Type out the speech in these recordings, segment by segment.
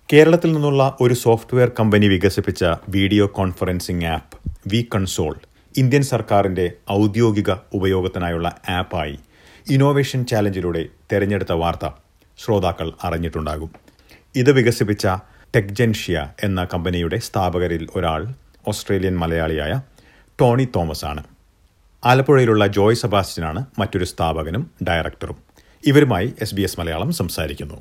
കേരളത്തിൽ നിന്നുള്ള ഒരു സോഫ്റ്റ്വെയർ കമ്പനി വികസിപ്പിച്ച video conferencing app V Console Indian സർക്കാരിന്റെ ഔദ്യോഗിക ഉപയോഗത്തിനായുള്ള ആപ്പായി ഇന്നോവേഷൻ ചാലഞ്ചിലൂടെ തെരഞ്ഞെടുത്ത വാർത്ത ശ്രോതാക്കൾ അറിഞ്ഞിട്ടുണ്ടാകും ഇത് വികസിപ്പിച്ച ടെക്ജൻഷ്യ എന്ന കമ്പനിയുടെ സ്ഥാപകരിൽ ഒരാൾ ഓസ്ട്രേലിയൻ മലയാളിയായ ടോണി തോമസ് ആണ് ആലപ്പുഴയിലുള്ള ജോയ് സെബാസ്റ്റ്യനാണ് മറ്റൊരു സ്ഥാപകനും ഡയറക്ടറും ഇവരുമായി എസ് ബി എസ് മലയാളം സംസാരിക്കുന്നു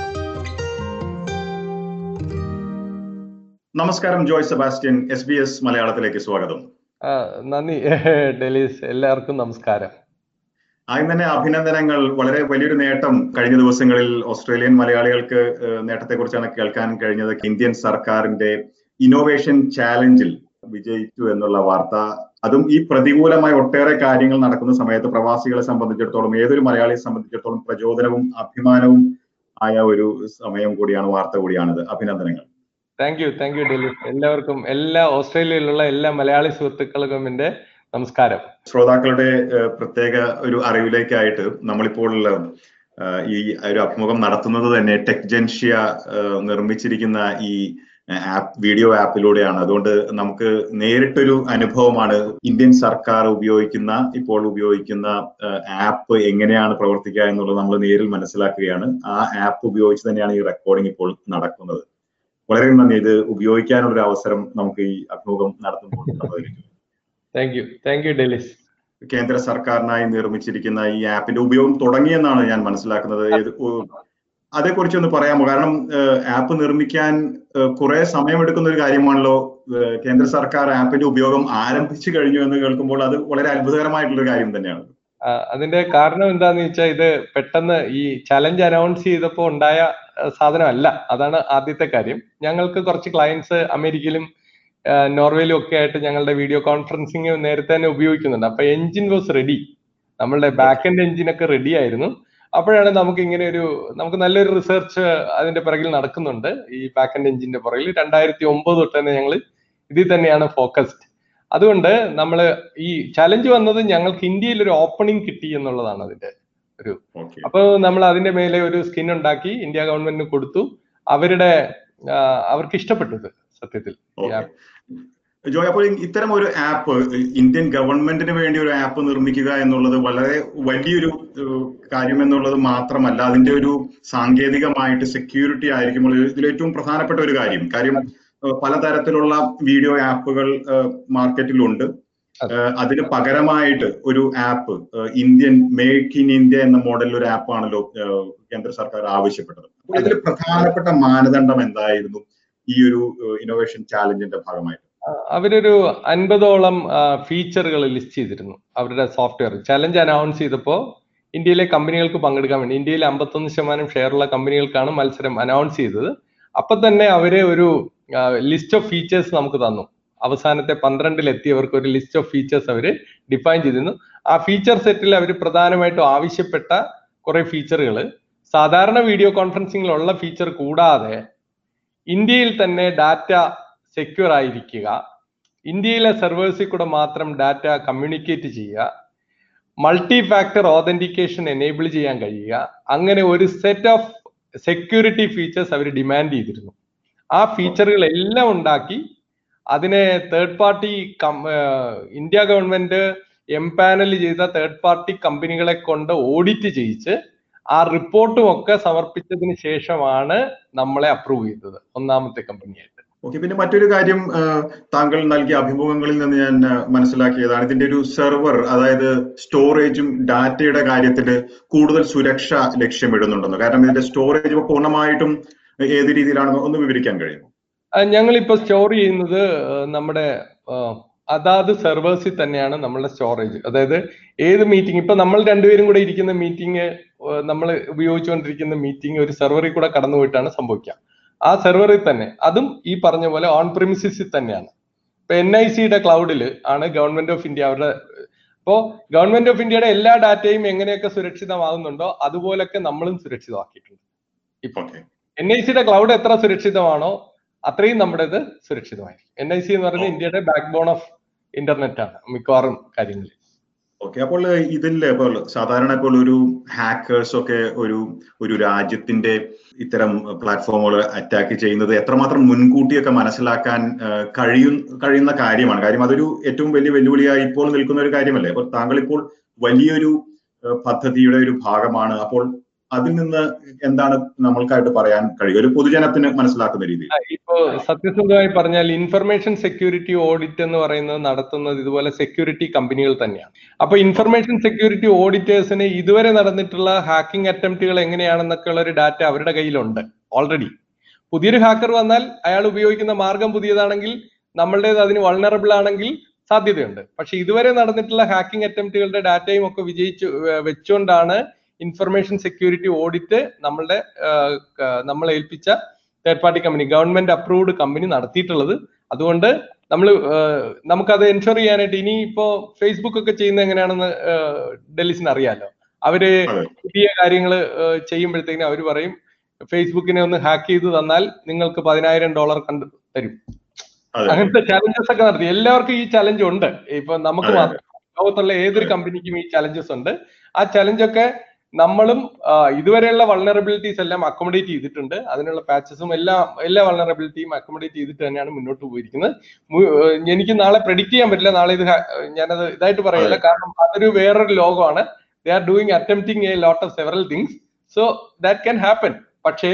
നമസ്കാരം Joy Sebastian S B S മലയാളത്തിലേക്ക് സ്വാഗതം ആ, നന്ദി ഡെലീസ് എല്ലാവർക്കും നമസ്കാരം ആദ്യം തന്നെ അഭിനന്ദനങ്ങൾ വളരെ വലിയൊരു നേട്ടം കഴിഞ്ഞ ദിവസങ്ങളിൽ ഓസ്ട്രേലിയൻ മലയാളികൾക്ക് നേട്ടത്തെ കുറിച്ചാണ് കേൾക്കാൻ കഴിഞ്ഞത് ഇന്ത്യൻ സർക്കാരിന്റെ ഇന്നോവേഷൻ ചാലഞ്ചിൽ വിജയിച്ചു എന്നുള്ള വാർത്ത അതും ഈ പ്രതികൂലമായ ഒട്ടേറെ കാര്യങ്ങൾ നടക്കുന്ന സമയത്ത് പ്രവാസികളെ സംബന്ധിച്ചിടത്തോളം ഏതൊരു മലയാളിയെ സംബന്ധിച്ചിടത്തോളം പ്രചോദനവും അഭിമാനവും ആയ ഒരു സമയം കൂടിയാണ് വാർത്ത കൂടിയാണിത് അഭിനന്ദനങ്ങൾ thank you thank you Delees എല്ലാവർക്കും എല്ലാ ഓസ്ട്രേലിയയിലുള്ള എല്ലാ മലയാളി സുഹൃത്തുക്കൾക്കും എന്റെ നമസ്കാരം ശ്രോതാക്കളുടെ ഏഹ്, പ്രത്യേക ഒരു അറിവിലേക്കായിട്ട് നമ്മളിപ്പോൾ ഏഹ്, ഈ ഒരു അഭിമുഖം നടത്തുന്നത് തന്നെ ടെക്ജൻഷ്യ ഏഹ്, നിർമ്മിച്ചിരിക്കുന്ന ഈ ആപ്പ് വീഡിയോ ആപ്പിലൂടെയാണ് അതുകൊണ്ട് നമുക്ക് നേരിട്ടൊരു അനുഭവമാണ് ഇന്ത്യൻ സർക്കാർ ഉപയോഗിക്കുന്ന ഇപ്പോൾ ഉപയോഗിക്കുന്ന ആപ്പ് എങ്ങനെയാണ് പ്രവർത്തിക്കുക എന്നുള്ളത് നമ്മൾ നേരിൽ മനസ്സിലാക്കുകയാണ് ആ ആപ്പ് ഉപയോഗിച്ച് തന്നെയാണ് ഈ റെക്കോർഡിംഗ് ഇപ്പോൾ നടക്കുന്നത് വളരെ നന്ദി ഇത് ഉപയോഗിക്കാനുള്ള ഒരു അവസരം നമുക്ക് ഈ അഭിമുഖം നടത്തുമ്പോൾ തന്നതിന്. Thank you thank you Delees കേന്ദ്ര സർക്കാരിനായി നിർമ്മിച്ചിരിക്കുന്ന ഈ ആപ്പിന്റെ ഉപയോഗം തുടങ്ങിയെന്നാണ് ഞാൻ മനസ്സിലാക്കുന്നത് ഏത് ഉ- അതേക്കുറിച്ച് ഒന്ന് പറയാമോ കാരണം ആപ്പ് നിർമ്മിക്കാൻ കുറെ സമയമെടുക്കുന്ന ഒരു കാര്യമാണല്ലോ ഏഹ്, കേന്ദ്ര സർക്കാർ ആപ്പിന്റെ ഉപയോഗം ആരംഭിച്ചു കഴിഞ്ഞു എന്ന് കേൾക്കുമ്പോൾ അത് വളരെ അത്ഭുതകരമായിട്ടുള്ള ഒരു കാര്യം തന്നെയാണ് ആ, അതിന്റെ കാരണം എന്താന്ന് വെച്ചാൽ ഇത് പെട്ടെന്ന് ഈ ചലഞ്ച് അനൗൺസ് ചെയ്തപ്പോൾ ഉണ്ടായ ആ, സാധനമല്ല അതാണ് ആദ്യത്തെ കാര്യം ഞങ്ങൾക്ക് കുറച്ച് ക്ലയൻസ് അമേരിക്കയിലും ആ, നോർവേയിലും ഒക്കെ ആയിട്ട് ഞങ്ങളുടെ വീഡിയോ കോൺഫറൻസിങ് നേരത്തെ തന്നെ ഉപയോഗിക്കുന്നുണ്ട് അപ്പൊ എഞ്ചിൻ വാസ് റെഡി നമ്മളുടെ ബാക്ക് എൻഡ് എഞ്ചിൻ ഒക്കെ റെഡി ആയിരുന്നു അപ്പോഴാണ് നമുക്ക് ഇങ്ങനെ ഒരു നമുക്ക് നല്ലൊരു റിസർച്ച് അതിന്റെ പിറകിൽ നടക്കുന്നുണ്ട് ഈ ബാക്ക് എൻഡ് എഞ്ചിന്റെ പുറകിൽ രണ്ടായിരത്തി ഒമ്പത് തൊട്ട് തന്നെ ഞങ്ങൾ ഇതിൽ തന്നെയാണ് ഫോക്കസ്ഡ് അതുകൊണ്ട് നമ്മൾ ഈ ചലഞ്ച് വന്നത് ഞങ്ങൾക്ക് ഇന്ത്യയിൽ ഒരു ഓപ്പണിംഗ് കിട്ടി എന്നുള്ളതാണ് അതിന്റെ ഓക്കെ അപ്പോൾ നമ്മൾ അതിന്റെ മേലെ ഒരു സ്കിൻ ഉണ്ടാക്കി ഇന്ത്യ ഗവൺമെന്റിന് കൊടുത്തു അവരുടെ ആ, അവർക്ക് ഇഷ്ടപ്പെട്ടത് സത്യത്തിൽ ഈ ഓക്കെ app. ജോയ് അപ്പോൾ ഇത്തരം ഒരു ആപ്പ് ഇന്ത്യൻ ഗവൺമെന്റിന് വേണ്ടി ഒരു ആപ്പ് നിർമ്മിക്കുക എന്നുള്ളത് വളരെ വലിയൊരു ഏഹ്, കാര്യം എന്നുള്ളത് മാത്രമല്ല അതിന്റെ ഒരു സാങ്കേതികമായിട്ട് സെക്യൂരിറ്റി ആയിരിക്കുമ്പോൾ ഇതിൽ ഏറ്റവും പ്രധാനപ്പെട്ട ഒരു കാര്യം കാര്യം ഏഹ്, പലതരത്തിലുള്ള വീഡിയോ ആപ്പുകൾ മാർക്കറ്റിലുണ്ട് അതെ. ഏഹ്, അതിന് പകരമായിട്ട് ഒരു app Indian make in India എന്ന മോഡലിൽ ഒരു ആപ്പാണല്ലോ ഏഹ്, കേന്ദ്ര സർക്കാർ ആവശ്യപ്പെട്ടത് അപ്പോൾ ഇതിൽ പ്രധാനപ്പെട്ട മാനദണ്ഡം എന്തായിരുന്നു ഈ ഒരു ഇന്നോവേഷൻ ചാലഞ്ചിന്റെ ഭാഗമായിട്ട് ആ, അവരൊരു അൻപതോളം ഫീച്ചറുകൾ ലിസ്റ്റ് ചെയ്തിരുന്നു അവരുടെ സോഫ്റ്റ്വെയർ ചലഞ്ച് അനൗൺസ് ചെയ്തപ്പോൾ ഇന്ത്യയിലെ കമ്പനികൾക്ക് പങ്കെടുക്കാൻ വേണ്ടി ഇന്ത്യയിൽ അമ്പത്തൊന്ന് ശതമാനം ഷെയറുള്ള കമ്പനികൾക്കാണ് മത്സരം അനൗൺസ് ചെയ്തത് അപ്പൊ തന്നെ അവര് ഒരു ലിസ്റ്റ് ഓഫ് ഫീച്ചേഴ്സ് നമുക്ക് തന്നു അവസാനത്തെ പന്ത്രണ്ടിൽ എത്തിയവർക്ക് ഒരു ലിസ്റ്റ് ഓഫ് ഫീച്ചേഴ്സ് അവർ ഡിഫൈൻ ചെയ്തിരുന്നു ആ ഫീച്ചർ സെറ്റിൽ അവർ പ്രധാനമായിട്ടും ആവശ്യപ്പെട്ട കുറെ ഫീച്ചറുകൾ സാധാരണ വീഡിയോ കോൺഫറൻസിങ്ങിലുള്ള ഫീച്ചർ കൂടാതെ ഇന്ത്യയിൽ തന്നെ ഡാറ്റ സെക്യൂർ ആയിരിക്കുക ഇന്ത്യയിലെ സെർവേഴ്സിൽ കൂടെ മാത്രം ഡാറ്റ കമ്മ്യൂണിക്കേറ്റ് ചെയ്യുക മൾട്ടി ഫാക്ടർ ഓതന്റിക്കേഷൻ എനേബിൾ ചെയ്യാൻ കഴിയുക അങ്ങനെ ഒരു സെറ്റ് ഓഫ് സെക്യൂരിറ്റി ഫീച്ചേഴ്സ് അവർ ഡിമാൻഡ് ചെയ്തിരുന്നു ആ ഫീച്ചറുകൾ എല്ലാം ഉണ്ടാക്കി അതിനെ third party India government empanel ചെയ്ത തേർഡ് പാർട്ടി കമ്പനികളെ കൊണ്ട് ഓഡിറ്റ് ചെയ്യിച്ച് ആ റിപ്പോർട്ടും ഒക്കെ സമർപ്പിച്ചതിന് ശേഷമാണ് നമ്മളെ അപ്രൂവ് ചെയ്തത് ഒന്നാമത്തെ കമ്പനിയായിട്ട് ഓക്കെ പിന്നെ മറ്റൊരു കാര്യം ആ, താങ്കൾ നൽകിയ അഭിമുഖങ്ങളിൽ നിന്ന് ഞാൻ ആ, മനസ്സിലാക്കിയതാണ് ഇതിന്റെ ഒരു സെർവർ അതായത് സ്റ്റോറേജും ഡാറ്റയുടെ കാര്യത്തിൽ കൂടുതൽ സുരക്ഷ ലക്ഷ്യമിടുന്നുണ്ടെന്ന് കാരണം ഇതിന്റെ സ്റ്റോറേജ് ഇപ്പൊ പൂർണ്ണമായിട്ടും ഏത് രീതിയിലാണെന്ന് ഒന്ന് വിവരിക്കാൻ കഴിയുമോ ഞങ്ങളിപ്പോ സ്റ്റോർ ചെയ്യുന്നത് ആ, നമ്മുടെ ആ, അതാത് സെർവേഴ്സിൽ തന്നെയാണ് നമ്മളുടെ സ്റ്റോറേജ് അതായത് ഏത് മീറ്റിംഗ് ഇപ്പൊ നമ്മൾ രണ്ടുപേരും കൂടെ ഇരിക്കുന്ന മീറ്റിംഗ് നമ്മൾ ഉപയോഗിച്ചുകൊണ്ടിരിക്കുന്ന മീറ്റിംഗ് ഒരു സെർവറിൽ കൂടെ കടന്നുപോയിട്ടാണ് സംഭവിക്കുക ആ സെർവറിൽ തന്നെ അതും ഈ പറഞ്ഞ പോലെ ഓൺ പ്രിമിസിസിൽ തന്നെയാണ് ഇപ്പൊ എൻ ഐ സിയുടെ ക്ലൗഡിൽ ആണ് ഗവൺമെന്റ് ഓഫ് ഇന്ത്യ അവരുടെ ഇപ്പോ ഗവൺമെന്റ് ഓഫ് ഇന്ത്യയുടെ എല്ലാ ഡാറ്റയും എങ്ങനെയൊക്കെ സുരക്ഷിതമാകുന്നുണ്ടോ അതുപോലൊക്കെ നമ്മളും സുരക്ഷിതമാക്കിയിട്ടുണ്ട് ഇപ്പൊ ഓക്കെ എൻ ഐ സിയുടെ ക്ലൗഡ് എത്ര സുരക്ഷിതമാണോ അത്രയും നമ്മുടേത് സുരക്ഷിതമായിരിക്കും എൻ ഐ സി എന്ന് പറയുന്നത് ഇന്ത്യയുടെ ബാക്ക് ബോൺ ഓഫ് ഇന്റർനെറ്റ് ആണ് മിക്കവാറും കാര്യങ്ങളിൽ ഓക്കെ അപ്പോൾ ഇതിൽ ഇപ്പോൾ സാധാരണ ഇപ്പോൾ ഒരു ഹാക്കേഴ്സ് ഒക്കെ ഒരു ഒരു രാജ്യത്തിന്റെ ഇത്തരം പ്ലാറ്റ്ഫോമുകൾ അറ്റാക്ക് ചെയ്യുന്നത് എത്രമാത്രം മുൻകൂട്ടിയൊക്കെ മനസ്സിലാക്കാൻ കഴിയും കഴിയുന്ന കാര്യമാണ് കാര്യം അതൊരു ഏറ്റവും വലിയ വെല്ലുവിളിയായി ഇപ്പോൾ നിൽക്കുന്ന ഒരു കാര്യമല്ലേ അപ്പോൾ താങ്കൾ ഇപ്പോൾ വലിയൊരു പദ്ധതിയുടെ ഒരു ഭാഗമാണ് അപ്പോൾ അതിൽ നിന്ന് എന്താണ് നമ്മൾക്കായിട്ട് പറയാൻ കഴിയും ഒരു പൊതുജനത്തിന് മനസ്സിലാക്കുന്ന രീതിയിൽ ഇപ്പോ സത്യസന്ധമായി പറഞ്ഞാൽ ഇൻഫർമേഷൻ സെക്യൂരിറ്റി ഓഡിറ്റ് എന്ന് പറയുന്നത് നടത്തുന്നത് ഇതുപോലെ സെക്യൂരിറ്റി കമ്പനികൾ തന്നെയാണ് അപ്പൊ ഇൻഫർമേഷൻ സെക്യൂരിറ്റി ഓഡിറ്റേഴ്സിന് ഇതുവരെ നടന്നിട്ടുള്ള ഹാക്കിംഗ് അറ്റംപ്റ്റുകൾ എങ്ങനെയാണെന്നൊക്കെ ഉള്ള ഒരു ഡാറ്റ അവരുടെ കയ്യിലുണ്ട് ഓൾറെഡി പുതിയൊരു ഹാക്കർ വന്നാൽ അയാൾ ഉപയോഗിക്കുന്ന മാർഗം പുതിയതാണെങ്കിൽ നമ്മളുടേത് അതിന് വൾണറബിൾ ആണെങ്കിൽ സാധ്യതയുണ്ട് പക്ഷെ ഇതുവരെ നടന്നിട്ടുള്ള ഹാക്കിംഗ് അറ്റംപ്റ്റുകളുടെ ഡാറ്റയും ഒക്കെ വിജയിച്ചു വെച്ചുകൊണ്ടാണ് ഇൻഫർമേഷൻ സെക്യൂരിറ്റി ഓഡിറ്റ് നമ്മളുടെ നമ്മൾ ഏൽപ്പിച്ച third party company government approved company നടത്തിയിട്ടുള്ളത് അതുകൊണ്ട് നമ്മൾ നമുക്കത് എൻഷുർ ചെയ്യാനായിട്ട് ഇനി ഇപ്പോ ഫേസ്ബുക്ക് ഒക്കെ ചെയ്യുന്നത് എങ്ങനെയാണെന്ന് ഡൽഹിസിന് അറിയാലോ അവര് പുതിയ കാര്യങ്ങൾ ചെയ്യുമ്പോഴത്തേക്കിനും അവർ പറയും ഫേസ്ബുക്കിനെ ഒന്ന് ഹാക്ക് ചെയ്ത് തന്നാൽ നിങ്ങൾക്ക് പതിനായിരം ഡോളർ കണ്ട് തരും അങ്ങനത്തെ ചലഞ്ചസ് ഒക്കെ നടത്തി എല്ലാവർക്കും ഈ ചലഞ്ച് ഉണ്ട് ഇപ്പൊ നമുക്ക് മാത്രം ലോകത്തുള്ള ഏതൊരു കമ്പനിക്കും ഈ ചലഞ്ചസ് ഉണ്ട് ആ ചലഞ്ചൊക്കെ നമ്മളും ഇതുവരെയുള്ള വൾണറബിലിറ്റീസ് എല്ലാം അക്കോമഡേറ്റ് ചെയ്തിട്ടുണ്ട് അതിനുള്ള പാച്ചസും എല്ലാം എല്ലാ വൾണറബിലിറ്റിയും അക്കോമഡേറ്റ് ചെയ്തിട്ട് തന്നെയാണ് മുന്നോട്ട് പോയിരിക്കുന്നത് എനിക്ക് നാളെ പ്രെഡിക്റ്റ് ചെയ്യാൻ പറ്റില്ല നാളെ ഇത് ഞാനത് ഇതായിട്ട് പറയില്ല കാരണം അതൊരു വേറൊരു ലോകമാണ് they are doing attempting a lot of several things so that can happen പക്ഷേ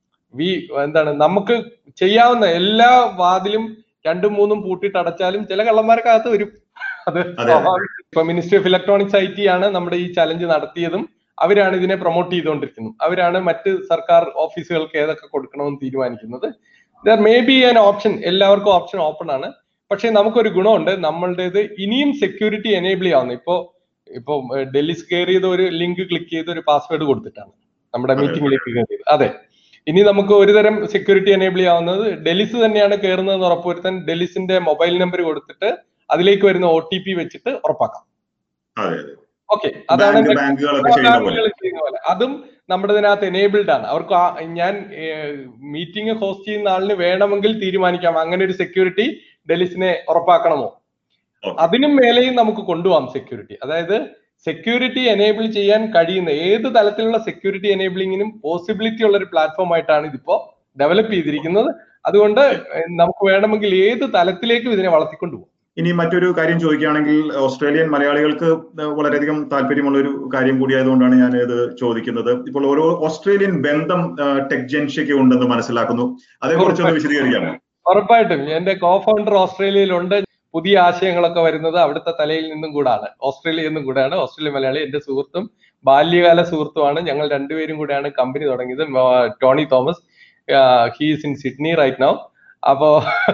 വി എന്താണ് നമുക്ക് ചെയ്യാവുന്ന എല്ലാ വാതിലും രണ്ടും മൂന്നും പൂട്ടിയിട്ട് അടച്ചാലും ചില കള്ളന്മാർക്കകത്ത് വരും അത് ഇപ്പൊ ministry of electronics I T ആണ് നമ്മുടെ ഈ ചലഞ്ച് നടത്തിയതും അവരാണ് ഇതിനെ പ്രൊമോട്ട് ചെയ്തുകൊണ്ടിരിക്കുന്നത് അവരാണ് മറ്റ് സർക്കാർ ഓഫീസുകൾക്ക് ഏതൊക്കെ കൊടുക്കണമെന്ന് തീരുമാനിക്കുന്നത് there may be an option എല്ലാവർക്കും ഓപ്ഷൻ ഓപ്പൺ ആണ് പക്ഷെ നമുക്കൊരു ഗുണമുണ്ട് നമ്മളുടേത് ഇനിയും സെക്യൂരിറ്റി എനേബിൾ ചെയ്യാവുന്ന ഇപ്പോ ഇപ്പൊ ഡൽഹിസ് കയറിയത് ഒരു ലിങ്ക് ക്ലിക്ക് ചെയ്ത് ഒരു പാസ്വേഡ് കൊടുത്തിട്ടാണ് നമ്മുടെ മീറ്റിംഗിലേക്ക് കയറിയത് അതെ ഇനി നമുക്ക് ഒരു തരം സെക്യൂരിറ്റി എനേബിൾ ചെയ്യാവുന്നത് ഡെലിസ് തന്നെയാണ് കയറുന്നതെന്ന് ഉറപ്പുവരുത്താൻ ഡെലിസിന്റെ മൊബൈൽ നമ്പർ കൊടുത്തിട്ട് അതിലേക്ക് വരുന്ന ഒ ടി പി വെച്ചിട്ട് ഉറപ്പാക്കാം ഓക്കെ അതാണ് ചെയ്യുന്ന പോലെ അതും നമ്മുടെ ഇതിനകത്ത് എനേബിൾഡ് ആണ് അവർക്ക് ഞാൻ മീറ്റിംഗ് ഹോസ്റ്റ് ചെയ്യുന്ന ആളിന് വേണമെങ്കിൽ തീരുമാനിക്കാം അങ്ങനെ ഒരു സെക്യൂരിറ്റി ഡെലിസിനെ ഉറപ്പാക്കണമോ അതിനും മേലെയും നമുക്ക് കൊണ്ടുപോകാം സെക്യൂരിറ്റി അതായത് സെക്യൂരിറ്റി എനേബിൾ ചെയ്യാൻ കഴിയുന്ന ഏത് തലത്തിലുള്ള സെക്യൂരിറ്റി എനേബിളിങ്ങിനും പോസിബിലിറ്റി ഉള്ള ഒരു പ്ലാറ്റ്ഫോം ആയിട്ടാണ് ഇതിപ്പോ ഡെവലപ്പ് ചെയ്തിരിക്കുന്നത് അതുകൊണ്ട് നമുക്ക് വേണമെങ്കിൽ ഏത് തലത്തിലേക്കും ഇതിനെ വളർത്തിക്കൊണ്ടുപോകും ഇനി മറ്റൊരു കാര്യം ചോദിക്കുകയാണെങ്കിൽ ഓസ്ട്രേലിയൻ മലയാളികൾക്ക് വളരെയധികം താല്പര്യമുള്ള ഒരു കാര്യം കൂടിയായതുകൊണ്ടാണ് ഞാൻ ഇത് ചോദിക്കുന്നത് ഇപ്പോൾ ഓരോ ഓസ്ട്രേലിയൻ ബന്ധം ടെക് ജെൻഷ്യക്ക് ഉണ്ടെന്ന് മനസ്സിലാക്കുന്നു അതേക്കുറിച്ച് ഒന്ന് വിശദീകരിക്കാമോ ഉറപ്പായിട്ടും എന്റെ കോ ഫൗണ്ടർ ഓസ്ട്രേലിയയിലുണ്ട് പുതിയ ആശയങ്ങളൊക്കെ വരുന്നത് അവിടുത്തെ തലയിൽ നിന്നും കൂടാണ് ഓസ്ട്രേലിയയിൽ നിന്നും കൂടെയാണ് ഓസ്ട്രേലിയ മലയാളി എന്റെ സുഹൃത്തും ബാല്യകാല സുഹൃത്തുമാണ് ഞങ്ങൾ രണ്ടുപേരും കൂടെയാണ് കമ്പനി തുടങ്ങിയത് Tony Thomas he's in Sydney right now അപ്പോ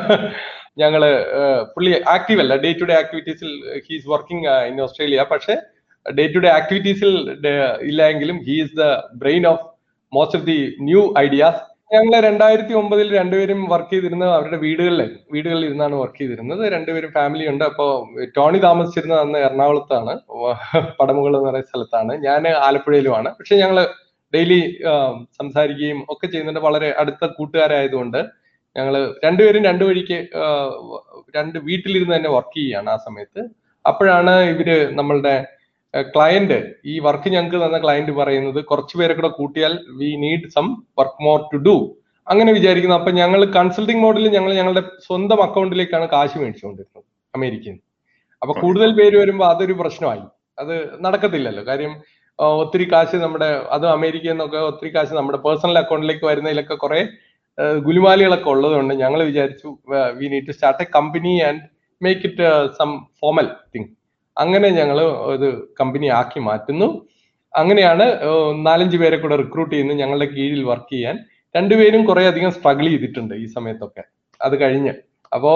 ഞങ്ങള് പുള്ളി ആക്റ്റീവ് അല്ല ഡേ ടു ഡേ ആക്ടിവിറ്റീസിൽ ഹീസ് വർക്കിംഗ് ഇൻ ഓസ്ട്രേലിയ പക്ഷെ ഡേ ടു ഡേ ആക്ടിവിറ്റീസിൽ ഇല്ല എങ്കിലും he's the brain of most of the new ideas ഞങ്ങൾ രണ്ടായിരത്തി ഒമ്പതിൽ രണ്ടുപേരും വർക്ക് ചെയ്തിരുന്നത് അവരുടെ വീടുകളിലായിരുന്നു വീടുകളിൽ ഇരുന്നാണ് വർക്ക് ചെയ്തിരുന്നത് രണ്ടുപേരും ഫാമിലി ഉണ്ട് അപ്പോൾ ടോണി താമസിച്ചിരുന്നത് അന്ന് എറണാകുളത്താണ് പടമുകൾ എന്ന് പറയുന്ന സ്ഥലത്താണ് ഞാൻ ആലപ്പുഴയിലുമാണ് പക്ഷെ ഞങ്ങൾ ഡെയിലി സംസാരിക്കുകയും ഒക്കെ ചെയ്യുന്നുണ്ട് വളരെ അടുത്ത കൂട്ടുകാരായതുകൊണ്ട് ഞങ്ങൾ രണ്ടുപേരും രണ്ടു വഴിക്ക് രണ്ട് വീട്ടിലിരുന്ന് തന്നെ വർക്ക് ചെയ്യുകയാണ് ആ സമയത്ത് അപ്പോഴാണ് ഇവര് നമ്മളുടെ ക്ലയന്റ് ഈ വർക്ക് ഞങ്ങൾക്ക് തന്ന ക്ലയന്റ് പറയുന്നത് കുറച്ച് പേരെ കൂടെ കൂട്ടിയാൽ we need some work more to do അങ്ങനെ വിചാരിക്കുന്നു അപ്പൊ ഞങ്ങൾ കൺസൾട്ടിംഗ് മോഡിൽ ഞങ്ങൾ ഞങ്ങളുടെ സ്വന്തം അക്കൗണ്ടിലേക്കാണ് കാശ് മേടിച്ചുകൊണ്ടിരുന്നത് അമേരിക്കയിൽ അപ്പൊ കൂടുതൽ പേര് വരുമ്പോൾ അതൊരു പ്രശ്നമായി അത് നടക്കത്തില്ലല്ലോ കാര്യം ഒത്തിരി കാശ് നമ്മുടെ അത് അമേരിക്കയിൽ നിന്നൊക്കെ ഒത്തിരി കാശ് നമ്മുടെ പേഴ്സണൽ അക്കൗണ്ടിലേക്ക് വരുന്നതിലൊക്കെ കുറെ ഗുലുമാലികളൊക്കെ ഉള്ളതുകൊണ്ട് ഞങ്ങൾ വിചാരിച്ചു we need to start a company and make it some formal thing അങ്ങനെ ഞങ്ങൾ ഇത് കമ്പനി ആക്കി മാറ്റുന്നു അങ്ങനെയാണ് നാലഞ്ച് പേരെ കൂടെ റിക്രൂട്ട് ചെയ്യുന്നു ഞങ്ങളുടെ കീഴിൽ വർക്ക് ചെയ്യാൻ രണ്ടുപേരും കുറെ അധികം സ്ട്രഗിൾ ചെയ്തിട്ടുണ്ട് ഈ സമയത്തൊക്കെ അത് കഴിഞ്ഞ് അപ്പോ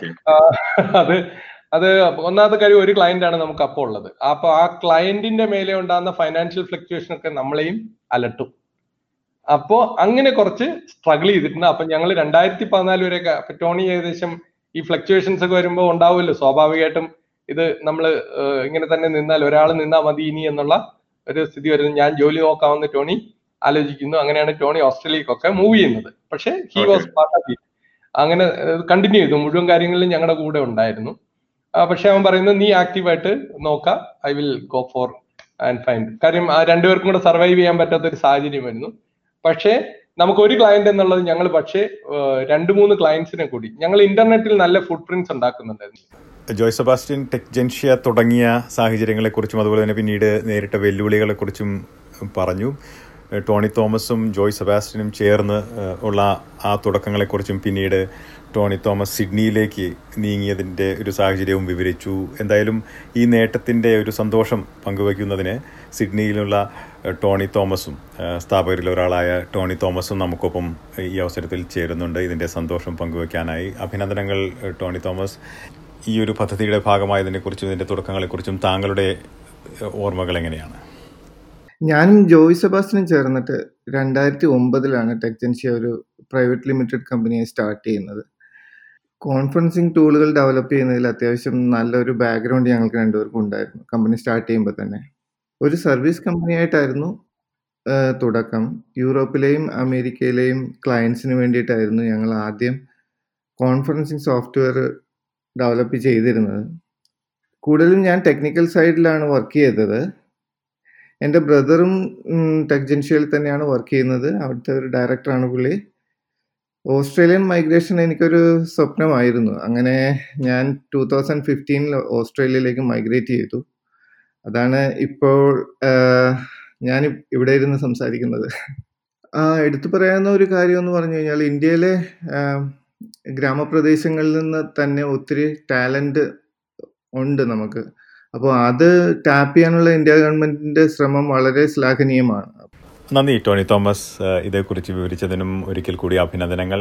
അത് അത് ഒന്നാമത്തെ കാര്യം ഒരു ക്ലയന്റ് ആണ് നമുക്ക് അപ്പോൾ ഉള്ളത് അപ്പൊ ആ ക്ലയന്റിന്റെ മേലെ ഉണ്ടാകുന്ന ഫൈനാൻഷ്യൽ ഫ്ലക്ച്വേഷൻ ഒക്കെ നമ്മളെയും അലട്ടും അപ്പോ അങ്ങനെ കുറച്ച് സ്ട്രഗിൾ ചെയ്തിട്ടുണ്ട് അപ്പൊ ഞങ്ങൾ രണ്ടായിരത്തി പതിനാല് വരെ ടോണി ഏകദേശം ഈ ഫ്ലക്ച്വേഷൻസ് ഒക്കെ വരുമ്പോൾ ഉണ്ടാവുമല്ലോ സ്വാഭാവികമായിട്ടും ഇത് നമ്മൾ ഇങ്ങനെ തന്നെ നിന്നാൽ ഒരാൾ നിന്നാൽ മതി ഇനി എന്നുള്ള ഒരു സ്ഥിതി വരുന്നത് ഞാൻ ജോലി നോക്കാമെന്ന് ടോണി ആലോചിക്കുന്നു അങ്ങനെയാണ് ടോണി ഓസ്ട്രേലിയക്കൊക്കെ മൂവ് ചെയ്യുന്നത് പക്ഷെ he was part of it അങ്ങനെ കണ്ടിന്യൂ ചെയ്തു മുഴുവൻ കാര്യങ്ങളിലും ഞങ്ങളുടെ കൂടെ ഉണ്ടായിരുന്നു പക്ഷെ അവൻ പറയുന്നത് നീ ആക്റ്റീവായിട്ട് നോക്ക I will go for and find കാര്യം ആ രണ്ടുപേർക്കും കൂടെ സർവൈവ് ചെയ്യാൻ പറ്റാത്ത ഒരു സാഹചര്യം വരുന്നു പക്ഷേ നമുക്ക് ഒരു ക്ലയന്റ് എന്നുള്ളത് ഞങ്ങൾ പക്ഷേ രണ്ട് മൂന്ന് ക്ലയൻസിനെ കൂടി ഞങ്ങൾ ഇന്റർനെറ്റിൽ നല്ല ഫുട് പ്രിന്റ്സ് ഉണ്ടാക്കുന്നുണ്ടായിരുന്നു ജോയ് സെബാസ്റ്റ്യൻ ടെക് ജെൻഷ്യ തുടങ്ങിയ സാഹചര്യങ്ങളെക്കുറിച്ചും അതുപോലെ തന്നെ പിന്നീട് നേരിട്ട വെല്ലുവിളികളെക്കുറിച്ചും പറഞ്ഞു ടോണി തോമസും ജോയ് സെബാസ്റ്റ്യനും ചേർന്ന് ഉള്ള ആ തുടക്കങ്ങളെക്കുറിച്ചും പിന്നീട് ടോണി തോമസ് സിഡ്നിയിലേക്ക് നീങ്ങിയതിൻ്റെ ഒരു സാഹചര്യവും വിവരിച്ചു എന്തായാലും ഈ നേട്ടത്തിൻ്റെ ഒരു സന്തോഷം പങ്കുവയ്ക്കുന്നതിന് സിഡ്നിയിലുള്ള ടോണി തോമസും സ്ഥാപകരിൽ ഒരാളായ ടോണി തോമസും നമുക്കൊപ്പം ഈ അവസരത്തിൽ ചേരുന്നുണ്ട് ഇതിൻ്റെ സന്തോഷം പങ്കുവയ്ക്കാനായി അഭിനന്ദനങ്ങൾ ടോണി തോമസ് ഈ ഒരു പദ്ധതിയുടെ ഭാഗമായതിനെക്കുറിച്ചും ഇതിൻ്റെ തുടക്കങ്ങളെക്കുറിച്ചും താങ്കളുടെ ഓർമ്മകൾ എങ്ങനെയാണ് ഞാനും ജോയ് സെബാസ്റ്റിനും ചേർന്നിട്ട് രണ്ടായിരത്തി ഒമ്പതിലാണ് ടെക്ജൻഷ്യ ഒരു പ്രൈവറ്റ് ലിമിറ്റഡ് കമ്പനിയെ സ്റ്റാർട്ട് ചെയ്യുന്നത് കോൺഫറൻസിങ് ടൂളുകൾ ഡെവലപ്പ് ചെയ്യുന്നതിൽ അത്യാവശ്യം നല്ലൊരു ബാക്ക്ഗ്രൗണ്ട് ഞങ്ങൾക്ക് രണ്ടുപേർക്കും ഉണ്ടായിരുന്നു കമ്പനി സ്റ്റാർട്ട് ചെയ്യുമ്പോൾ തന്നെ ഒരു സർവീസ് കമ്പനിയായിട്ടായിരുന്നു തുടക്കം യൂറോപ്പിലെയും അമേരിക്കയിലെയും ക്ലയൻസിന് വേണ്ടിയിട്ടായിരുന്നു ഞങ്ങൾ ആദ്യം കോൺഫറൻസിങ് സോഫ്റ്റ്വെയർ ഡെവലപ്പ് ചെയ്തിരുന്നത് കൂടുതലും ഞാൻ ടെക്നിക്കൽ സൈഡിലാണ് വർക്ക് ചെയ്തത് എൻ്റെ ബ്രദറും ടെക്ജൻഷ്യയിൽ തന്നെയാണ് വർക്ക് ചെയ്യുന്നത് അവിടുത്തെ ഒരു ഡയറക്ടറാണ് പുള്ളി ഓസ്ട്രേലിയൻ മൈഗ്രേഷൻ എനിക്കൊരു സ്വപ്നമായിരുന്നു അങ്ങനെ ഞാൻ ടൂ തൗസൻഡ് ഫിഫ്റ്റീനിൽ ഓസ്ട്രേലിയയിലേക്ക് മൈഗ്രേറ്റ് ചെയ്തു അതാണ് ഇപ്പോൾ ഞാൻ ഇവിടെ ഇരുന്ന് സംസാരിക്കുന്നത് എടുത്തു പറയാവുന്ന ഒരു കാര്യം എന്ന് പറഞ്ഞു കഴിഞ്ഞാൽ ഇന്ത്യയിലെ ഗ്രാമപ്രദേശങ്ങളിൽ നിന്ന് തന്നെ ഒത്തിരി ടാലന്റ് ഉണ്ട് നമുക്ക് അപ്പോൾ അത് ടാപ്പ് ചെയ്യാനുള്ള ഇന്ത്യ ഗവൺമെന്റിന്റെ ശ്രമം വളരെ ശ്ലാഘനീയമാണ് നന്ദി ടോണി തോമസ് ഇതേക്കുറിച്ച് വിവരിച്ചതിനും ഒരിക്കൽ കൂടി അഭിനന്ദനങ്ങൾ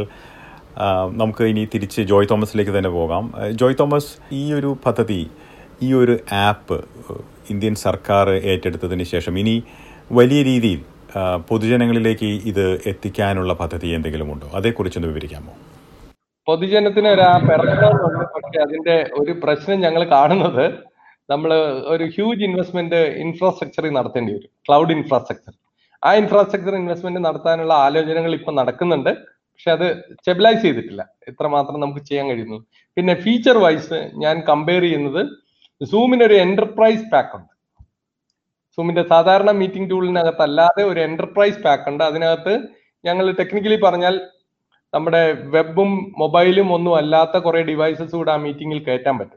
നമുക്ക് ഇനി തിരിച്ച് ജോയ് തോമസിലേക്ക് തന്നെ പോകാം ജോയ് തോമസ് ഈ ഒരു പദ്ധതി ഈ ഒരു ആപ്പ് ഇന്ത്യൻ സർക്കാർ ഏറ്റെടുത്തതിന് ശേഷം ഇനി വലിയ രീതിയിൽ പൊതുജനങ്ങളിലേക്ക് ഇത് എത്തിക്കാനുള്ള പദ്ധതി എന്തെങ്കിലും ഉണ്ടോ അതേക്കുറിച്ചൊന്ന് വിവരിക്കാമോ പൊതുജനത്തിന് ഒരു ആപ്പ് ഇറക്കണമെന്നുണ്ട് പക്ഷെ അതിന്റെ ഒരു പ്രശ്നം ഞങ്ങൾ കാണുന്നത് നമ്മൾ ഒരു ഹ്യൂജ് ഇൻവെസ്റ്റ്മെന്റ് ഇൻഫ്രാസ്ട്രക്ചറിൽ നടത്തേണ്ടി വരും ക്ലൗഡ് ഇൻഫ്രാസ്ട്രക്ചർ ആ ഇൻഫ്രാസ്ട്രക്ചർ ഇൻവെസ്റ്റ്മെന്റ് നടത്താനുള്ള ആലോചനകൾ ഇപ്പൊ നടക്കുന്നുണ്ട് പക്ഷെ അത് സ്റ്റെബിലൈസ് ചെയ്തിട്ടില്ല എത്രമാത്രം നമുക്ക് ചെയ്യാൻ കഴിയുന്നു പിന്നെ ഫീച്ചർ വൈസ് ഞാൻ കമ്പയർ ചെയ്യുന്നത് സൂമിന് ഒരു എന്റർപ്രൈസ് പാക്ക് ഉണ്ട് സൂമിന്റെ സാധാരണ മീറ്റിംഗ് ടൂളിനകത്ത് അല്ലാതെ ഒരു എന്റർപ്രൈസ് പാക്ക് ഉണ്ട് അതിനകത്ത് ഞങ്ങൾ ടെക്നിക്കലി പറഞ്ഞാൽ നമ്മുടെ വെബും മൊബൈലും ഒന്നും അല്ലാത്ത കുറെ ഡിവൈസസ് കൂടെ ആ മീറ്റിംഗിൽ കയറ്റാൻ പറ്റും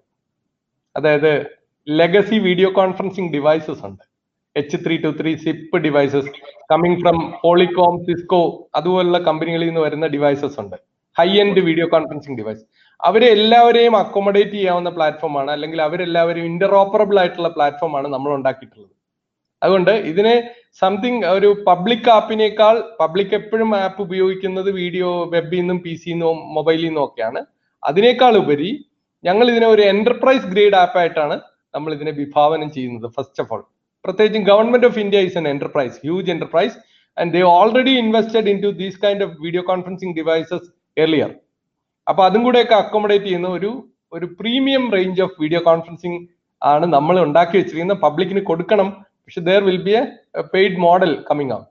അതായത് ലെഗസി വീഡിയോ കോൺഫറൻസിങ് ഡിവൈസസ് ഉണ്ട് H three two three SIP devices coming from Polycom Cisco അതുപോലുള്ള കമ്പനികളിൽ നിന്ന് വരുന്ന ഡിവൈസസ് ഉണ്ട് high end video conferencing device അവരെ എല്ലാവരെയും അക്കോമഡേറ്റ് ചെയ്യാവുന്ന പ്ലാറ്റ്ഫോമാണ് അല്ലെങ്കിൽ അവരെല്ലാവരും ഇന്റർഓപ്പറബിൾ ആയിട്ടുള്ള പ്ലാറ്റ്ഫോമാണ് നമ്മൾ ഉണ്ടാക്കിയിട്ടുള്ളത് അതുകൊണ്ട് ഇതിനെ സംതിങ് ഒരു പബ്ലിക് ആപ്പിനേക്കാൾ പബ്ലിക് എപ്പോഴും ആപ്പ് ഉപയോഗിക്കുന്നത് വീഡിയോ വെബിൽ നിന്നും പി സിയിൽ നിന്നും മൊബൈലിൽ നിന്നും ഒക്കെയാണ് അതിനേക്കാൾ ഉപരി ഞങ്ങൾ ഇതിനെ ഒരു എന്റർപ്രൈസ് ഗ്രേഡ് ആപ്പ് ആയിട്ടാണ് നമ്മൾ ഇതിനെ വിഭാവനം ചെയ്യുന്നത് ഫസ്റ്റ് ഓഫ് ഓൾ പ്രത്യേകിച്ചും government of India is an enterprise huge enterprise and they already invested into these kind of video conferencing devices earlier അപ്പൊ അതും കൂടെയൊക്കെ അക്കോമഡേറ്റ് ചെയ്യുന്ന ഒരു ഒരു premium range of video conferencing ആണ് നമ്മൾ ഉണ്ടാക്കി വെച്ചിരിക്കുന്ന പബ്ലിക്കിന് കൊടുക്കണം പക്ഷെ there will be a paid model coming out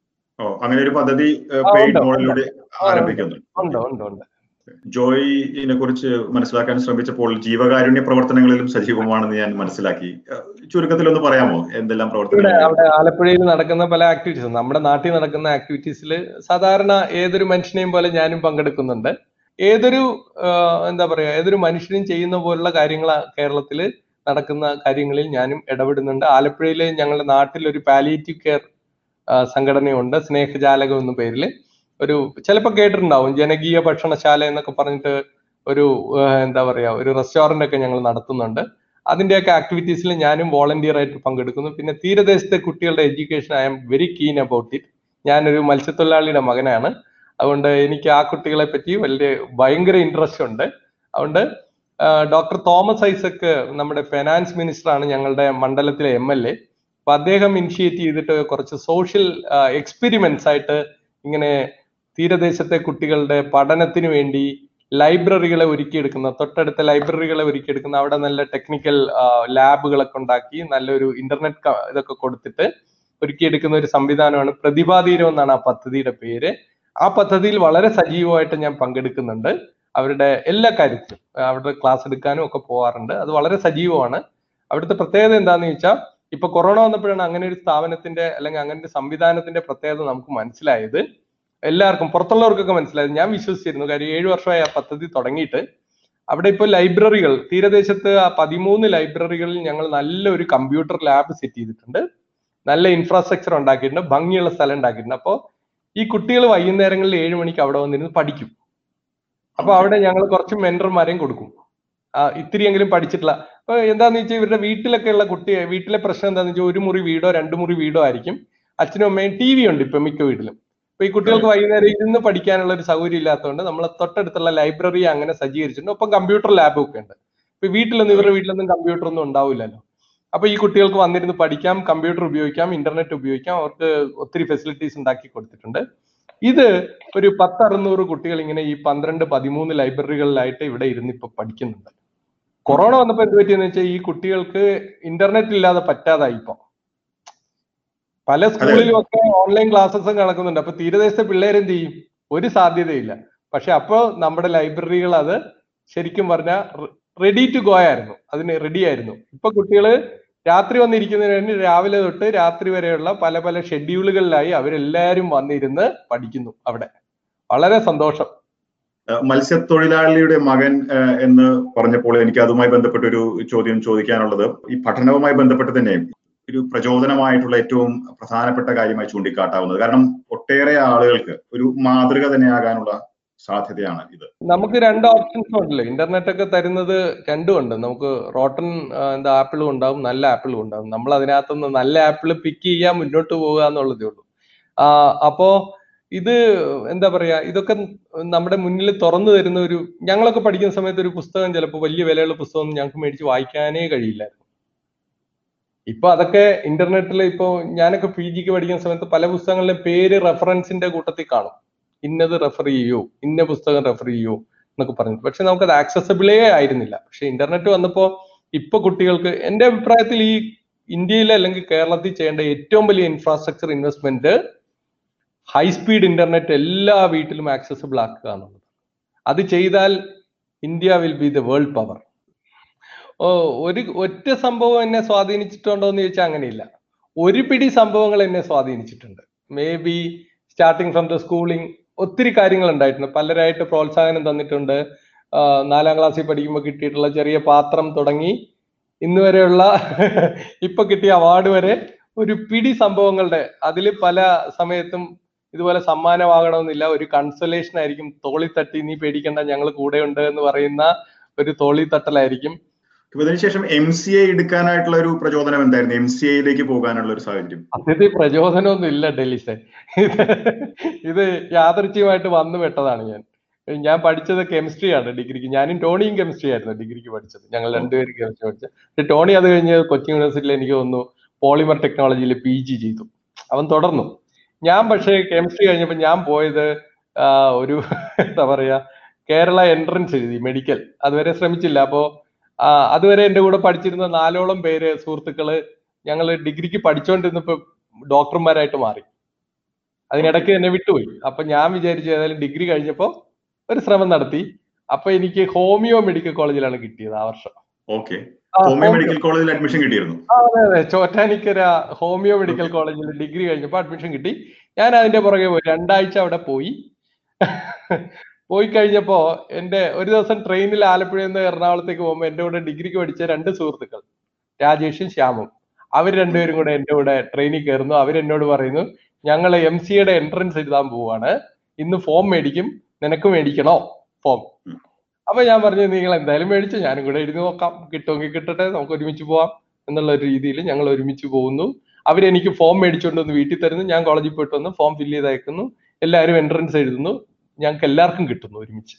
ഓ അങ്ങനെ ഒരു പദ്ധതി പെയ്ഡ് മോഡലിലൂടെ ആരംഭിക്കുന്നു ഉണ്ട് ഉണ്ട് ഉണ്ട് ജോയിനെ കുറിച്ച് മനസ്സിലാക്കാൻ ശ്രമിച്ചപ്പോൾ ജീവകാരുണ്യ പ്രവർത്തനങ്ങളിലും സജീവമാണെന്ന് ഞാൻ മനസ്സിലാക്കി ചുരുക്കത്തിൽ ഒന്ന് പറയാമോ എന്തെല്ലാം പ്രവർത്തനങ്ങൾ അവിടെ ആലപ്പുഴയിൽ നടക്കുന്ന പല ആക്ടിവിറ്റീസ് നമ്മുടെ നാട്ടിൽ നടക്കുന്ന ആക്ടിവിറ്റീസിൽ സാധാരണ ഏതൊരു മനുഷ്യനെയും പോലെ ഞാനും പങ്കെടുക്കുന്നുണ്ട് ഏതൊരു എന്താ പറയാ ഏതൊരു മനുഷ്യനും ചെയ്യുന്ന പോലുള്ള കാര്യങ്ങൾ കേരളത്തിൽ നടക്കുന്ന കാര്യങ്ങളിൽ ഞാനും ഇടപെടുന്നുണ്ട് ആലപ്പുഴയിലെ ഞങ്ങളുടെ നാട്ടിൽ ഒരു പാലിയേറ്റീവ് കെയർ സംഘടനയുണ്ട് സ്നേഹജാലകം എന്ന പേരിൽ ഒരു ചിലപ്പോൾ കേട്ടിട്ടുണ്ടാവും ജനകീയ ഭക്ഷണശാല എന്നൊക്കെ പറഞ്ഞിട്ട് ഒരു എന്താ പറയാ ഒരു റെസ്റ്റോറന്റ് ഒക്കെ ഞങ്ങൾ നടത്തുന്നുണ്ട് അതിന്റെയൊക്കെ ആക്ടിവിറ്റീസിൽ ഞാനും വോളണ്ടിയർ ആയിട്ട് പങ്കെടുക്കുന്നു പിന്നെ തീരദേശത്തെ കുട്ടികളുടെ education I am very keen about it ഞാനൊരു മത്സ്യത്തൊഴിലാളിയുടെ മകനാണ് അതുകൊണ്ട് എനിക്ക് ആ കുട്ടികളെ പറ്റി വലിയ ഭയങ്കര ഇൻട്രസ്റ്റ് ഉണ്ട് അതുകൊണ്ട് ഡോക്ടർ തോമസ് ഐസക് നമ്മുടെ ഫിനാൻസ് മിനിസ്റ്റർ ആണ് ഞങ്ങളുടെ മണ്ഡലത്തിലെ എം എൽ എ അപ്പൊ അദ്ദേഹം ഇനിഷ്യേറ്റ് ചെയ്തിട്ട് കുറച്ച് സോഷ്യൽ എക്സ്പെരിമെന്റ്സ് ആയിട്ട് ഇങ്ങനെ തീരദേശത്തെ കുട്ടികളുടെ പഠനത്തിന് വേണ്ടി ലൈബ്രറികളെ ഒരുക്കിയെടുക്കുന്ന തൊട്ടടുത്ത ലൈബ്രറികളെ ഒരുക്കിയെടുക്കുന്ന അവിടെ നല്ല ടെക്നിക്കൽ ലാബുകളൊക്കെ ഉണ്ടാക്കി നല്ലൊരു ഇന്റർനെറ്റ് ഇതൊക്കെ കൊടുത്തിട്ട് ഒരുക്കിയെടുക്കുന്ന ഒരു സംവിധാനമാണ് പ്രതിഭാതീരം എന്നാണ് ആ പദ്ധതിയുടെ പേര് ആ പദ്ധതിയിൽ വളരെ സജീവമായിട്ട് ഞാൻ പങ്കെടുക്കുന്നുണ്ട് അവരുടെ എല്ലാ കാര്യത്തിലും അവരുടെ ക്ലാസ് എടുക്കാനും ഒക്കെ പോവാറുണ്ട് അത് വളരെ സജീവമാണ് അവിടുത്തെ പ്രത്യേകത എന്താണെന്ന് ചോദിച്ചാൽ ഇപ്പൊ കൊറോണ വന്നപ്പോഴാണ് അങ്ങനെ ഒരു സ്ഥാപനത്തിന്റെ അല്ലെങ്കിൽ അങ്ങനെ ഒരു സംവിധാനത്തിന്റെ പ്രത്യേകത നമുക്ക് മനസ്സിലായത് എല്ലാവർക്കും പുറത്തുള്ളവർക്കൊക്കെ മനസ്സിലായത് ഞാൻ വിശ്വസിച്ചിരുന്നു കാര്യം ഏഴു വർഷമായി ആ പദ്ധതി തുടങ്ങിയിട്ട് അവിടെ ഇപ്പോൾ ലൈബ്രറികൾ തീരദേശത്ത് ആ പതിമൂന്ന് ലൈബ്രറികളിൽ ഞങ്ങൾ നല്ലൊരു കമ്പ്യൂട്ടർ ലാബ് സെറ്റ് ചെയ്തിട്ടുണ്ട് നല്ല ഇൻഫ്രാസ്ട്രക്ചർ ഉണ്ടാക്കിയിട്ടുണ്ട് ഭംഗിയുള്ള സ്ഥലം ഉണ്ടാക്കിയിട്ടുണ്ട് അപ്പോൾ ഈ കുട്ടികൾ വൈകുന്നേരങ്ങളിൽ ഏഴ് മണിക്ക് അവിടെ വന്നിരുന്ന് പഠിക്കും അപ്പൊ അവിടെ ഞങ്ങൾ കുറച്ച് മെന്റർമാരെയും കൊടുക്കും ആ ഇത്തിരിയെങ്കിലും പഠിച്ചിട്ടില്ല അപ്പൊ എന്താന്ന് വെച്ചാൽ ഇവരുടെ വീട്ടിലൊക്കെ ഉള്ള കുട്ടി വീട്ടിലെ പ്രശ്നം എന്താന്ന് വെച്ചാൽ ഒരു മുറി വീടോ രണ്ട് മുറി വീടോ ആയിരിക്കും അച്ഛനും അമ്മയും ടി വി ഉണ്ട് ഇപ്പൊ മിക്ക വീട്ടിലും അപ്പൊ ഈ കുട്ടികൾക്ക് വൈകുന്നേരം ഇരുന്ന് പഠിക്കാനുള്ള ഒരു സൗകര്യം ഇല്ലാത്തതുകൊണ്ട് നമ്മൾ തൊട്ടടുത്തുള്ള ലൈബ്രറി അങ്ങനെ സജ്ജീകരിച്ചിട്ടുണ്ട് ഒപ്പം കമ്പ്യൂട്ടർ ലാബും ഒക്കെ ഉണ്ട് ഇപ്പൊ വീട്ടിലൊന്നും ഇവരുടെ വീട്ടിലൊന്നും കമ്പ്യൂട്ടർ ഒന്നും ഉണ്ടാവില്ലല്ലോ അപ്പൊ ഈ കുട്ടികൾക്ക് വന്നിരുന്ന് പഠിക്കാം കമ്പ്യൂട്ടർ ഉപയോഗിക്കാം ഇന്റർനെറ്റ് ഉപയോഗിക്കാം അവർക്ക് ഒത്തിരി ഫെസിലിറ്റീസ് ഉണ്ടാക്കി കൊടുത്തിട്ടുണ്ട് ഇത് ഒരു പത്തറുന്നൂറ് കുട്ടികൾ ഇങ്ങനെ ഈ പന്ത്രണ്ട് പതിമൂന്ന് ലൈബ്രറികളിലായിട്ട് ഇവിടെ ഇരുന്ന് ഇപ്പൊ പഠിക്കുന്നുണ്ട് കൊറോണ വന്നപ്പോ എന്ത് പറ്റിയെന്ന് വെച്ചാൽ ഈ കുട്ടികൾക്ക് ഇന്റർനെറ്റ് ഇല്ലാതെ പറ്റാതായി ഇപ്പൊ പല സ്കൂളിലും ഒക്കെ ഓൺലൈൻ ക്ലാസ്സസും നടക്കുന്നുണ്ട് അപ്പൊ തീരദേശത്തെ പിള്ളേർ എന്ത് ചെയ്യും ഒരു സാധ്യതയില്ല പക്ഷെ അപ്പോ നമ്മുടെ ലൈബ്രറികൾ അത് ശരിക്കും പറഞ്ഞാൽ റെഡി ടു ഗോ ആയിരുന്നു അതിന് റെഡി ആയിരുന്നു ഇപ്പൊ കുട്ടികള് രാത്രി വന്നിരിക്കുന്നതിന് വേണ്ടി രാവിലെ തൊട്ട് രാത്രി വരെയുള്ള പല പല ഷെഡ്യൂളുകളിലായി അവരെല്ലാരും വന്നിരുന്ന് പഠിക്കുന്നു അവിടെ വളരെ സന്തോഷം മത്സ്യത്തൊഴിലാളിയുടെ മകൻ എന്ന് പറഞ്ഞപ്പോൾ എനിക്ക് അതുമായി ബന്ധപ്പെട്ട ഒരു ചോദ്യം ചോദിക്കാനുള്ളത് ഈ പഠനവുമായി ബന്ധപ്പെട്ട് തന്നെ ഒരു പ്രചോദനമായിട്ടുള്ള ഏറ്റവും പ്രധാനപ്പെട്ട കാര്യമായി ചൂണ്ടിക്കാട്ടാവുന്നത് കാരണം ഒട്ടേറെ ആളുകൾക്ക് ഒരു മാതൃക തന്നെയാകാനുള്ള സാധ്യതയാണ് ഇത് നമുക്ക് രണ്ട് ഓപ്ഷൻസ് ഉണ്ടല്ലോ ഇന്റർനെറ്റ് ഒക്കെ തരുന്നത് രണ്ടും ഉണ്ട് നമുക്ക് റോട്ടൺ എന്താ ആപ്പിളും ഉണ്ടാവും നല്ല ആപ്പിളും ഉണ്ടാവും നമ്മൾ അതിനകത്തുനിന്ന് നല്ല ആപ്പിൾ പിക്ക് ചെയ്യാൻ മുന്നോട്ട് പോകുക എന്നുള്ളതേ ഉള്ളൂ അപ്പോ ഇത് എന്താ പറയാ ഇതൊക്കെ നമ്മുടെ മുന്നിൽ തുറന്നു തരുന്ന ഒരു ഞങ്ങളൊക്കെ പഠിക്കുന്ന സമയത്ത് ഒരു പുസ്തകം ചിലപ്പോൾ വലിയ വിലയുള്ള പുസ്തകം ഞങ്ങൾക്ക് മേടിച്ച് വായിക്കാനേ കഴിയില്ലായിരുന്നു ഇപ്പൊ അതൊക്കെ ഇന്റർനെറ്റിൽ ഇപ്പോ ഞാനൊക്കെ പി ജിക്ക് പഠിക്കുന്ന സമയത്ത് പല പുസ്തകങ്ങളിലെ പേര് റെഫറൻസിന്റെ കൂട്ടത്തിൽ കാണും ഇന്നത് റെഫർ ചെയ്യൂ ഇന്ന പുസ്തകം റെഫർ ചെയ്യൂ എന്നൊക്കെ പറഞ്ഞു പക്ഷെ നമുക്കത് ആക്സസബിളേ ആയിരുന്നില്ല പക്ഷെ ഇന്റർനെറ്റ് വന്നപ്പോ ഇപ്പൊ കുട്ടികൾക്ക് എന്റെ അഭിപ്രായത്തിൽ ഈ ഇന്ത്യയിൽ അല്ലെങ്കിൽ കേരളത്തിൽ ചെയ്യേണ്ട ഏറ്റവും വലിയ infrastructure investment high speed internet എല്ലാ വീട്ടിലും ആക്സസബിൾ ആക്കുക എന്നുള്ളത് അത് ചെയ്താൽ India will be the world power ഓ ഒരു ഒറ്റ സംഭവം എന്നെ സ്വാധീനിച്ചിട്ടുണ്ടോ എന്ന് ചോദിച്ചാൽ അങ്ങനെയില്ല ഒരു പിടി സംഭവങ്ങൾ എന്നെ സ്വാധീനിച്ചിട്ടുണ്ട് maybe starting from the schooling ഒത്തിരി കാര്യങ്ങൾ ഉണ്ടായിട്ടുണ്ട് പലരായിട്ട് പ്രോത്സാഹനം തന്നിട്ടുണ്ട് നാലാം ക്ലാസ്സിൽ പഠിക്കുമ്പോൾ കിട്ടിയിട്ടുള്ള ചെറിയ പാത്രം തുടങ്ങി ഇന്ന് വരെയുള്ള ഇപ്പൊ കിട്ടിയ അവാർഡ് വരെ ഒരു പിടി സംഭവങ്ങളുടെ അതിൽ പല സമയത്തും ഇതുപോലെ സമ്മാനമാകണമെന്നില്ല ഒരു കൺസലേഷൻ ആയിരിക്കും തോളി തട്ടി നീ പേടിക്കണ്ട ഞങ്ങൾ കൂടെ ഉണ്ട് എന്ന് പറയുന്ന ഒരു തോളി തട്ടലായിരിക്കും ഇതിനുശേഷം എം സി എ എടുക്കാനായിട്ടുള്ള ഒരു പ്രചോദനം എന്തായിരുന്നു എം സി എയിലേക്ക് പോകാനുള്ള ഒരു സാഹചര്യം സത്യത്തിൽ പ്രചോദനമൊന്നും ഇല്ല ഡെലിസെ ഇത് ഇത് യാദൃച്ഛ്യമായിട്ട് വന്നു പെട്ടതാണ് ഞാൻ ഞാൻ പഠിച്ചത് കെമിസ്ട്രിയാണ് ഡിഗ്രിക്ക് ഞാനും ടോണിയും കെമിസ്ട്രി ആയിരുന്നു ഡിഗ്രിക്ക് പഠിച്ചത് ഞങ്ങൾ രണ്ടുപേരും കെമിസ്ട്രി പഠിച്ചത് ടോണി അത് കഴിഞ്ഞ് കൊച്ചിൻ യൂണിവേഴ്സിറ്റിയിൽ എനിക്ക് തോന്നുന്നു പോളിമർ ടെക്നോളജിയിൽ പി ജി ചെയ്തു അവൻ തുടർന്നു ഞാൻ പക്ഷേ കെമിസ്ട്രി കഴിഞ്ഞപ്പോൾ ഞാൻ പോയത് ഒരു എന്താ പറയാ കേരള എൻട്രൻസ് എഴുതി മെഡിക്കൽ അതുവരെ ശ്രമിച്ചില്ല അപ്പോ അതുവരെ എന്റെ കൂടെ പഠിച്ചിരുന്ന നാലോളം പേര് സുഹൃത്തുക്കള് ഞങ്ങൾ ഡിഗ്രിക്ക് പഠിച്ചുകൊണ്ടിരുന്നപ്പോ ഡോക്ടർമാരായിട്ട് മാറി അതിനിടയ്ക്ക് എന്നെ വിട്ടുപോയി അപ്പൊ ഞാൻ വിചാരിച്ചു ഏതായാലും ഡിഗ്രി കഴിഞ്ഞപ്പോ ഒരു ശ്രമം നടത്തി അപ്പൊ എനിക്ക് ഹോമിയോ മെഡിക്കൽ കോളേജിലാണ് കിട്ടിയത് ആ വർഷം ഓക്കെ ഹോമിയോ മെഡിക്കൽ കോളേജിൽ അഡ്മിഷൻ കിട്ടിയിരുന്നു അതെ അതെ ചോറ്റാനിക്കര ഹോമിയോ മെഡിക്കൽ കോളേജിൽ ഡിഗ്രി കഴിഞ്ഞപ്പോൾ അഡ്മിഷൻ കിട്ടി ഞാൻ അതിന്റെ പുറകെ പോയി രണ്ടാഴ്ച അവിടെ പോയി പോയി കഴിഞ്ഞപ്പോ എന്റെ ഒരു ദിവസം ട്രെയിനിൽ ആലപ്പുഴയിൽ നിന്ന് എറണാകുളത്തേക്ക് പോകുമ്പോൾ എന്റെ കൂടെ ഡിഗ്രിക്ക് പഠിച്ച രണ്ട് സുഹൃത്തുക്കൾ രാജേഷും ശ്യാമും അവർ രണ്ടുപേരും കൂടെ എന്റെ കൂടെ ട്രെയിനിൽ കയറുന്നു അവരെന്നോട് പറയുന്നു ഞങ്ങൾ എം സിയുടെ എൻട്രൻസ് എഴുതാൻ പോവാണ് ഇന്ന് ഫോം മേടിക്കും നിനക്ക് മേടിക്കണോ ഫോം അപ്പൊ ഞാൻ പറഞ്ഞു നിങ്ങൾ എന്തായാലും മേടിച്ചു ഞാനും കൂടെ എഴുതി നോക്കാം കിട്ടുമെങ്കിൽ കിട്ടട്ടെ നമുക്ക് ഒരുമിച്ച് പോവാം എന്നുള്ള ഒരു രീതിയിൽ ഞങ്ങൾ ഒരുമിച്ച് പോകുന്നു അവരെനിക്ക് ഫോം മേടിച്ചുകൊണ്ട് വന്ന് വീട്ടിൽ തരുന്നു ഞാൻ കോളേജിൽ പോയിട്ട് വന്ന് ഫോം ഫില്ല് ചെയ്ത് അയക്കുന്നു എല്ലാവരും എൻട്രൻസ് എഴുതുന്നു ഞങ്ങൾക്ക് എല്ലാവർക്കും കിട്ടുന്നു ഒരുമിച്ച്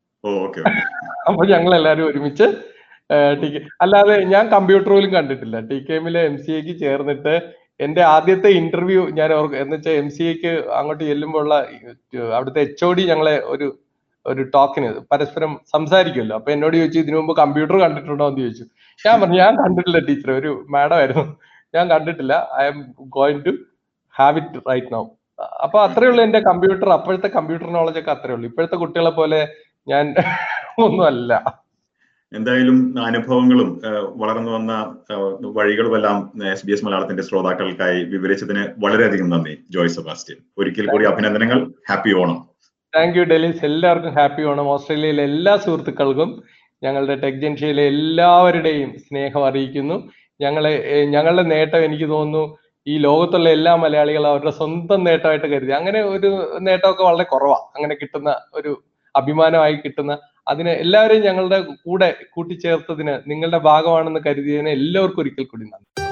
അപ്പൊ ഞങ്ങൾ എല്ലാവരും ഒരുമിച്ച് അല്ലാതെ ഞാൻ കമ്പ്യൂട്ടർ പോലും കണ്ടിട്ടില്ല ടി കെ എമ്മിലെ എം സി എക്ക് ചേർന്നിട്ട് എന്റെ ആദ്യത്തെ ഇന്റർവ്യൂ ഞാൻ എന്ന് വെച്ചാൽ എം സി എക്ക് അങ്ങോട്ട് ചെല്ലുമ്പോൾ ഉള്ള അവിടുത്തെ എച്ച് ഒ ഡി ഞങ്ങളെ ഒരു ഒരു ടോക്കിന് പരസ്പരം സംസാരിക്കുമല്ലോ അപ്പൊ എന്നോട് ചോദിച്ചു ഇതിനു മുമ്പ് കമ്പ്യൂട്ടർ കണ്ടിട്ടുണ്ടോ എന്ന് ചോദിച്ചു ഞാൻ പറഞ്ഞു ഞാൻ കണ്ടിട്ടില്ല ടീച്ചർ ഒരു മാഡം ആയിരുന്നു ഞാൻ കണ്ടിട്ടില്ല I'm going to have it right now അപ്പൊ അത്രേ ഉള്ളൂ എന്റെ കമ്പ്യൂട്ടർ അപ്പോഴത്തെ കമ്പ്യൂട്ടർ നോളജ് ഒക്കെ അത്രേ ഉള്ളൂ ഇപ്പോഴത്തെ കുട്ടികളെ പോലെ ഞാൻ ഒന്നുമല്ല എന്തായാലും അനുഭവങ്ങളും ഏഹ്, വളർന്നു വന്ന ഏഹ്, വഴികളുമെല്ലാം എസ് ബി എസ് മലയാളത്തിന്റെ ശ്രോതാക്കൾക്കായി വിവരിച്ചതിന് വളരെയധികം നന്ദി ജോയ് സെബാസ്റ്റ്യൻ ഒരിക്കൽ കൂടി അഭിനന്ദനങ്ങൾ happy Onam thank you Delees എല്ലാവർക്കും ഹാപ്പി ഓണം ഓസ്ട്രേലിയയിലെ എല്ലാ സുഹൃത്തുക്കൾക്കും ഞങ്ങളുടെ ടെക് ജംഗ്ഷനിലെ എല്ലാവരുടെയും സ്നേഹം അറിയിക്കുന്നു ഞങ്ങളെ ഏഹ്, ഞങ്ങളുടെ നേട്ടം എനിക്ക് തോന്നുന്നു ഈ ലോകത്തുള്ള എല്ലാ മലയാളികളും അവരുടെ സ്വന്തം നേട്ടമായിട്ട് കരുതി അങ്ങനെ ഒരു നേട്ടമൊക്കെ വളരെ കുറവാണ് അങ്ങനെ കിട്ടുന്ന ഒരു അഭിമാനമായി കിട്ടുന്ന അതിന് എല്ലാവരെയും ഞങ്ങളുടെ കൂടെ കൂട്ടിച്ചേർത്തതിന് നിങ്ങളുടെ ഭാഗമാണെന്ന് കരുതിയതിന് എല്ലാവർക്കും ഒരിക്കൽ കൂടി നന്ദി